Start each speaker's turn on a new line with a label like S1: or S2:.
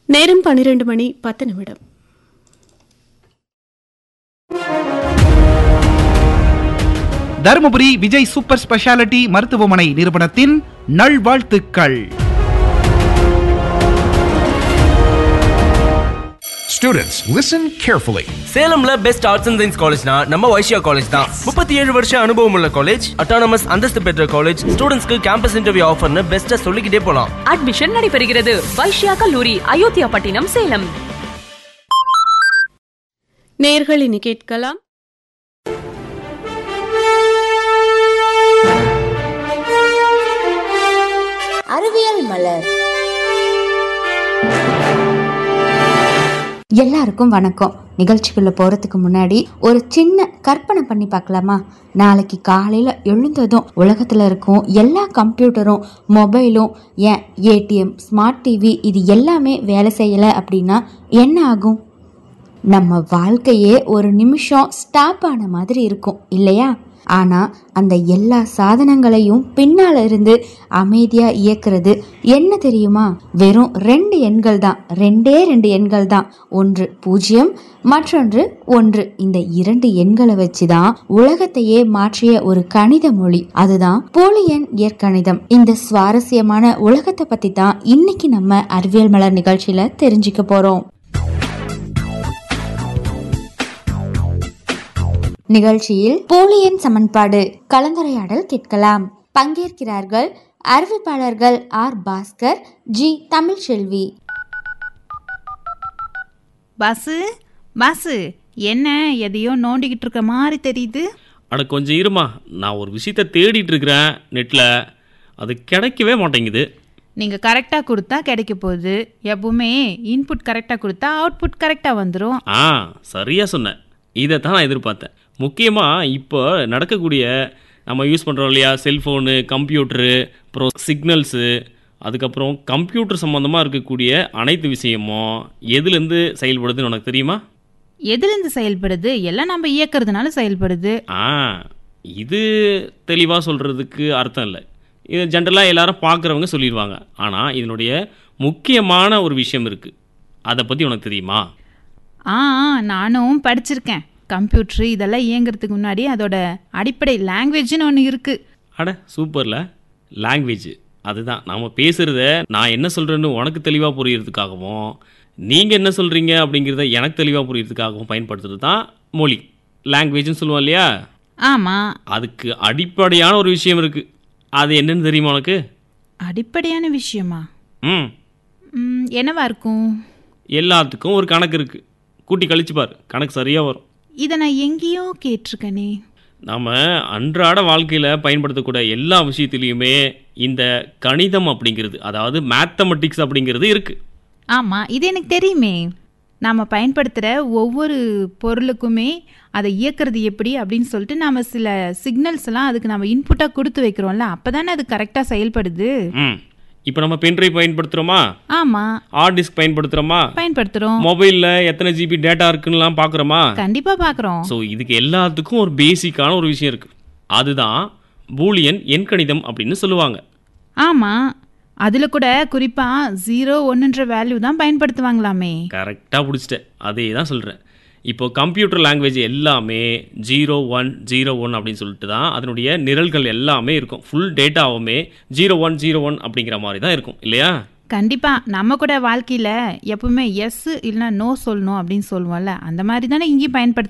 S1: நேரம் பன்னிரண்டு மணி பத்து நிமிடம்
S2: தருமபுரி விஜய் சூப்பர் ஸ்பெஷாலிட்டி மருத்துவமனை நிறுவனத்தின் நல்வாழ்த்துக்கள்
S3: Students, listen carefully.
S4: சேலம்ல பெஸ்ட் ஆர்ட்ஸ் அண்ட் சயின்ஸ் காலேஜ்னா நம்ம வைஷ்யா காலேஜ் தான் முப்பத்தி ஏழு வருஷம் அனுபவம் உள்ள காலேஜ் அட்டானமஸ் அந்தஸ்து பெற்ற காலேஜ் ஸ்டூடெண்ட்ஸ்க்கு கேம்பஸ் இன்டர்வியூ ஆஃபர்னு பெஸ்ட்டா சொல்லிக்கிட்டே போலாம்
S5: அட்மிஷன் நடைபெறுகிறது வைஷ்யா கல்லூரி அயோத்தியா பட்டினம் சேலம்
S1: நேர்கள் இனி கேட்கலாம்
S6: அறிவியல் மலர் எல்லாருக்கும் வணக்கம் நிகழ்ச்சிக்குள்ள போறதுக்கு முன்னாடி ஒரு சின்ன கற்பனை பண்ணி பார்க்கலாமா நாளைக்கு காலையில எழுந்ததும் உலகத்துல இருக்கும் எல்லா கம்ப்யூட்டரும் மொபைலும் ஏன் ஏடிஎம் ஸ்மார்ட் டிவி இது எல்லாமே வேலை செய்யல அப்படின்னா என்ன ஆகும் நம்ம வாழ்க்கையே ஒரு நிமிஷம் ஸ்டாப் ஆன மாதிரி இருக்கும் இல்லையா ஆனா அந்த எல்லா சாதனங்களையும் பின்னால இருந்து அமைதியா இயக்குறது என்ன தெரியுமா வெறும் ரெண்டு எண்கள் தான் ரெண்டே ரெண்டு எண்கள் தான் ஒன்று பூஜ்ஜியம் மற்றொன்று ஒன்று இந்த இரண்டு எண்களை வச்சுதான் உலகத்தையே மாற்றிய ஒரு கணித மொழி அதுதான் போலியன் இயற்கணிதம் இந்த சுவாரஸ்யமான உலகத்தை பத்தி தான் இன்னைக்கு நம்ம அறிவியல் மலர் நிகழ்ச்சியில தெரிஞ்சுக்க போறோம் நிகழ்ச்சியில் போலியன் சமன்பாடு கலந்துரையாடல் கேட்கலாம் பங்கேற்கிறார்கள் அறிவிப்பாளர்கள் ஆர் பாஸ்கர் ஜி தமிழ்செல்வி
S7: பாசு பாசு என்ன எதையோ நோண்டிக்கிட்டு இருக்க மாதிரி தெரியுது
S8: அட கொஞ்சம் இருமா நான் ஒரு விஷயத்த தேடிட்டு இருக்கிறேன் நெட்டில் அது கிடைக்கவே மாட்டேங்குது
S7: நீங்கள் கரெக்டாக கொடுத்தா கிடைக்க போகுது எப்பவுமே இன்புட் கரெக்டாக கொடுத்தா அவுட்புட் கரெக்டாக வந்துடும்
S8: ஆ சரியாக சொன்னேன் இதை தான் நான் எதிர்பார்த்தேன் முக்கியமாக இப்போ நடக்கக்கூடிய நம்ம யூஸ் பண்ணுறோம் இல்லையா செல்ஃபோனு கம்ப்யூட்டரு அப்புறம் சிக்னல்ஸு அதுக்கப்புறம் கம்ப்யூட்டர் சம்மந்தமாக இருக்கக்கூடிய அனைத்து விஷயமும் எதுலேருந்து செயல்படுதுன்னு உனக்கு தெரியுமா
S7: எதுலேருந்து செயல்படுது எல்லாம் நம்ம இயக்கிறதுனால செயல்படுது
S8: ஆ இது தெளிவாக சொல்கிறதுக்கு அர்த்தம் இல்லை இது ஜென்ரலாக எல்லாரும் பார்க்குறவங்க சொல்லிடுவாங்க ஆனால் இதனுடைய முக்கியமான ஒரு விஷயம் இருக்குது அதை பற்றி உனக்கு தெரியுமா
S7: ஆ ஆ, நானும் படிச்சிருக்கேன் கம்ப்யூட்ரு இதெல்லாம் இயங்குறதுக்கு முன்னாடி அதோட அடிப்படை லாங்குவேஜ்னு ஒன்று இருக்குது
S8: அட சூப்பரில் லாங்குவேஜ் அதுதான் நாம் பேசுகிறத நான் என்ன சொல்கிறேன்னு உனக்கு தெளிவாக புரியறதுக்காகவும் நீங்கள் என்ன சொல்கிறீங்க அப்படிங்கிறத எனக்கு தெளிவாக புரியறதுக்காகவும் பயன்படுத்துறது தான் மொழி லாங்குவேஜ்னு சொல்லுவோம் இல்லையா
S7: ஆமாம்
S8: அதுக்கு அடிப்படையான ஒரு விஷயம் இருக்குது அது என்னன்னு தெரியுமா உனக்கு
S7: அடிப்படையான விஷயமா
S8: ம்
S7: ம், என்னவா இருக்கும்
S8: எல்லாத்துக்கும் ஒரு கணக்கு இருக்குது கூட்டி கழிச்சு பார் கணக்கு சரியாக வரும்
S7: இதை நான் எங்கேயோ கேட்டிருக்கேனே
S8: நாம் அன்றாட வாழ்க்கையில் பயன்படுத்தக்கூடிய எல்லா விஷயத்துலேயுமே இந்த கணிதம் அப்படிங்கிறது அதாவது மேத்தமெட்டிக்ஸ் அப்படிங்கிறது இருக்குது
S7: ஆமாம் இது எனக்கு தெரியுமே நாம் பயன்படுத்துகிற ஒவ்வொரு பொருளுக்குமே அதை இயக்கிறது எப்படி அப்படின்னு சொல்லிட்டு நாம் சில சிக்னல்ஸ் எல்லாம் அதுக்கு நம்ம இன்புட்டாக கொடுத்து வைக்கிறோம்ல அப்போ தானே அது கரெக்டாக செயல்படுது
S8: ம் இப்போ நம்ம பென்ட்ரைவ் பயன்படுத்துகிறோமா
S7: ஆமாம்
S8: ஹார்ட் டிஸ்க் பயன்படுத்துகிறோமா
S7: பயன்படுத்துகிறோம்
S8: மொபைலில் எத்தனை ஜிபி டேட்டா இருக்குன்னுலாம் பார்க்குறோமா
S7: கண்டிப்பாக பார்க்குறோம்
S8: ஸோ இதுக்கு எல்லாத்துக்கும் ஒரு பேசிக்கான ஒரு விஷயம் இருக்குது அதுதான் பூலியன் எண்கணிதம் அப்படின்னு சொல்லுவாங்க
S7: ஆமாம் அதில் கூட குறிப்பாக ஜீரோ ஒன்றுன்ற வேல்யூ தான் பயன்படுத்துவாங்களாமே
S8: கரெக்டாக பிடிச்சிட்டேன் அதே தான் சொல்கிறேன் இப்போ கம்ப்யூட்டர் லாங்குவேஜ் எல்லாமே ஜீரோ ஒன் ஜீரோ ஒன் அப்படின்னு சொல்லிட்டு தான் அதனுடைய நிரல்கள் எல்லாமே இருக்கும் ஃபுல் டேட்டாவுமே ஜீரோ ஒன் ஜீரோ ஒன் அப்படிங்கிற மாதிரி தான் இருக்கும் இல்லையா
S7: கண்டிப்பாக நம்ம கூட வாழ்க்கையில் எப்பவுமே எஸ் இல்லைன்னா நோ சொல்லணும் அப்படின்னு சொல்லுவோம்ல அந்த மாதிரி தானே இங்கேயும் பயன்படுத்த